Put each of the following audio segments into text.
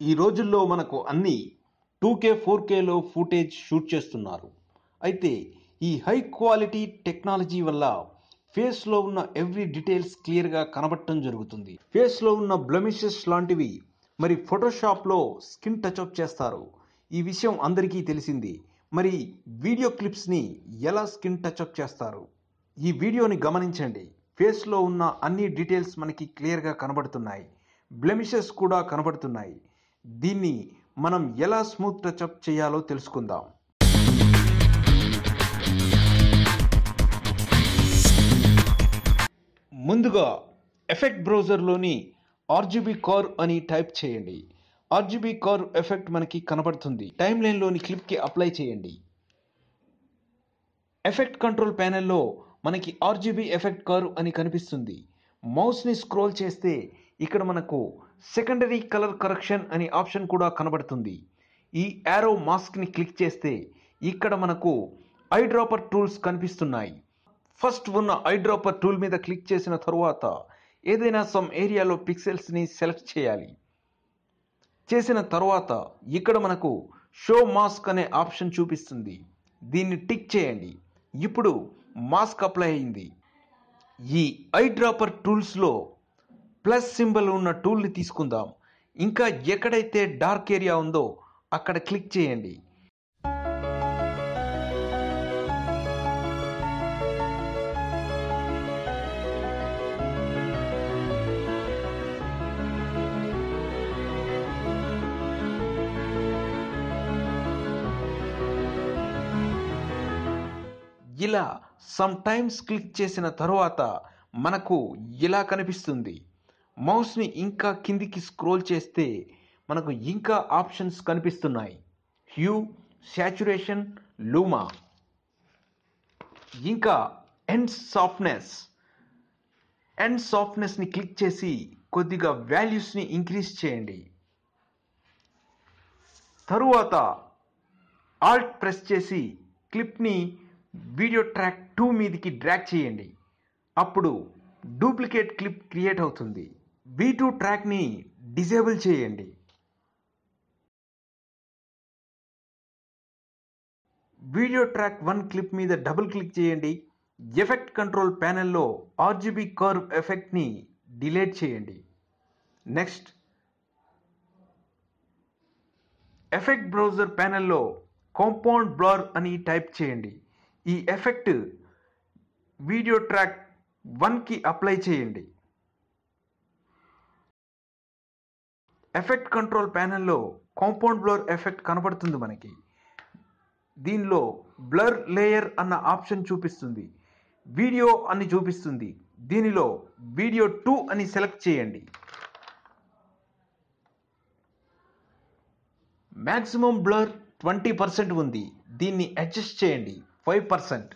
ఈ రోజుల్లో మనకు అన్ని టూ కే ఫోర్ కేలో ఫుటేజ్ షూట్ చేస్తున్నారు అయితే ఈ హై క్వాలిటీ టెక్నాలజీ వల్ల ఫేస్లో ఉన్న ఎవ్రీ డీటెయిల్స్ క్లియర్గా కనబడటం జరుగుతుంది ఫేస్లో ఉన్న బ్లమిషెస్ లాంటివి మరి ఫోటోషాప్లో స్కిన్ టచ్అప్ చేస్తారు ఈ విషయం అందరికీ తెలిసింది మరి వీడియో క్లిప్స్ని ఎలా స్కిన్ టచ్అప్ చేస్తారు ఈ వీడియోని గమనించండి ఫేస్లో ఉన్న అన్ని డీటెయిల్స్ మనకి క్లియర్గా కనబడుతున్నాయి బ్లెమిషెస్ కూడా కనబడుతున్నాయి దీన్ని మనం ఎలా స్మూత్ టచ్అప్ చేయాలో తెలుసుకుందాం ముందుగా ఎఫెక్ట్ బ్రౌజర్లోని ఆర్జీబీ కార్ అని టైప్ చేయండి ఆర్జీబీ కార్ ఎఫెక్ట్ మనకి కనబడుతుంది టైమ్ లైన్లోని క్లిప్కి అప్లై చేయండి ఎఫెక్ట్ కంట్రోల్ ప్యానెల్లో మనకి ఆర్జీబీ ఎఫెక్ట్ కారు అని కనిపిస్తుంది మౌస్ని స్క్రోల్ చేస్తే ఇక్కడ మనకు సెకండరీ కలర్ కరెక్షన్ అనే ఆప్షన్ కూడా కనబడుతుంది ఈ యారో మాస్క్ని క్లిక్ చేస్తే ఇక్కడ మనకు ఐ డ్రాపర్ టూల్స్ కనిపిస్తున్నాయి ఫస్ట్ ఉన్న ఐ డ్రాపర్ టూల్ మీద క్లిక్ చేసిన తరువాత ఏదైనా సమ్ ఏరియాలో పిక్సెల్స్ని సెలెక్ట్ చేయాలి చేసిన తర్వాత ఇక్కడ మనకు షో మాస్క్ అనే ఆప్షన్ చూపిస్తుంది దీన్ని టిక్ చేయండి ఇప్పుడు మాస్క్ అప్లై అయింది ఈ ఐ డ్రాపర్ టూల్స్లో ప్లస్ సింబల్ ఉన్న టూల్ని తీసుకుందాం ఇంకా ఎక్కడైతే డార్క్ ఏరియా ఉందో అక్కడ క్లిక్ చేయండి ఇలా సమ్ టైమ్స్ క్లిక్ చేసిన తరువాత మనకు ఇలా కనిపిస్తుంది మౌస్ని ఇంకా కిందికి స్క్రోల్ చేస్తే మనకు ఇంకా ఆప్షన్స్ కనిపిస్తున్నాయి హ్యూ శాచురేషన్ లూమా ఇంకా ఎండ్ సాఫ్ట్నెస్ ఎండ్ సాఫ్ట్నెస్ని క్లిక్ చేసి కొద్దిగా వాల్యూస్ని ఇంక్రీజ్ చేయండి తరువాత ఆల్ట్ ప్రెస్ చేసి క్లిప్ని వీడియో ట్రాక్ టూ మీదికి డ్రాగ్ చేయండి అప్పుడు డూప్లికేట్ క్లిప్ క్రియేట్ అవుతుంది బీ టూ ట్రాక్ని డిజేబుల్ చేయండి వీడియో ట్రాక్ వన్ క్లిప్ మీద డబుల్ క్లిక్ చేయండి ఎఫెక్ట్ కంట్రోల్ ప్యానెల్లో ఆర్జీబీ కర్వ్ ఎఫెక్ట్ని డిలీట్ చేయండి నెక్స్ట్ ఎఫెక్ట్ బ్రౌజర్ ప్యానెల్లో కాంపౌండ్ బ్లర్ అని టైప్ చేయండి ఈ ఎఫెక్ట్ వీడియో ట్రాక్ వన్కి అప్లై చేయండి effect control ప్యానెల్లో compound blur effect కనబడుతుంది మనకి దీనిలో బ్లర్ లేయర్ అన్న ఆప్షన్ చూపిస్తుంది వీడియో అని చూపిస్తుంది దీనిలో వీడియో టూ అని సెలెక్ట్ చేయండి మ్యాక్సిమం బ్లర్ ట్వంటీ పర్సెంట్ ఉంది దీన్ని అడ్జస్ట్ చేయండి five percent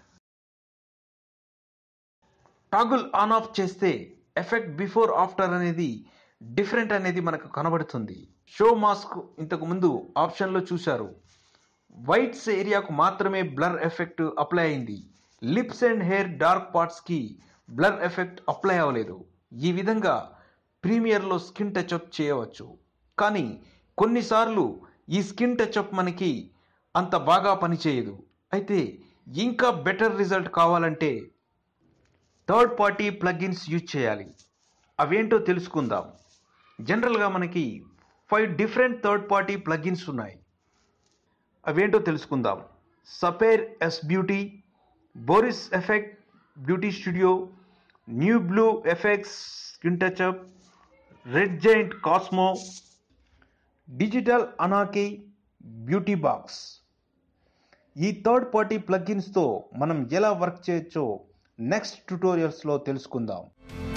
toggle on off చేస్తే ఎఫెక్ట్ బిఫోర్ ఆఫ్టర్ అనేది డిఫరెంట్ అనేది మనకు కనబడుతుంది షో మాస్క్ ఇంతకు ముందు ఆప్షన్లో చూశారు వైట్స్ ఏరియాకు మాత్రమే బ్లర్ ఎఫెక్ట్ అప్లై అయింది లిప్స్ అండ్ హెయిర్ డార్క్ పార్ట్స్కి బ్లర్ ఎఫెక్ట్ అప్లై అవ్వలేదు ఈ విధంగా ప్రీమియర్లో స్కిన్ టచ్అప్ చేయవచ్చు కానీ కొన్నిసార్లు ఈ స్కిన్ టచ్అప్ మనకి అంత బాగా పనిచేయదు అయితే ఇంకా బెటర్ రిజల్ట్ కావాలంటే థర్డ్ పార్టీ ప్లగిన్స్ యూజ్ చేయాలి అవేంటో తెలుసుకుందాం జనరల్గా మనకి five different third party plugins ఉన్నాయి అవేంటో తెలుసుకుందాం Sapphire S beauty Boris effect beauty studio new blue effects skin touch up Red Giant Cosmo digital అనాకి బ్యూటీ బాక్స్ ఈ థర్డ్ పార్టీ ప్లగిన్స్తో మనం ఎలా వర్క్ చేయొచ్చో నెక్స్ట్ ట్యుటోరియల్స్లో తెలుసుకుందాం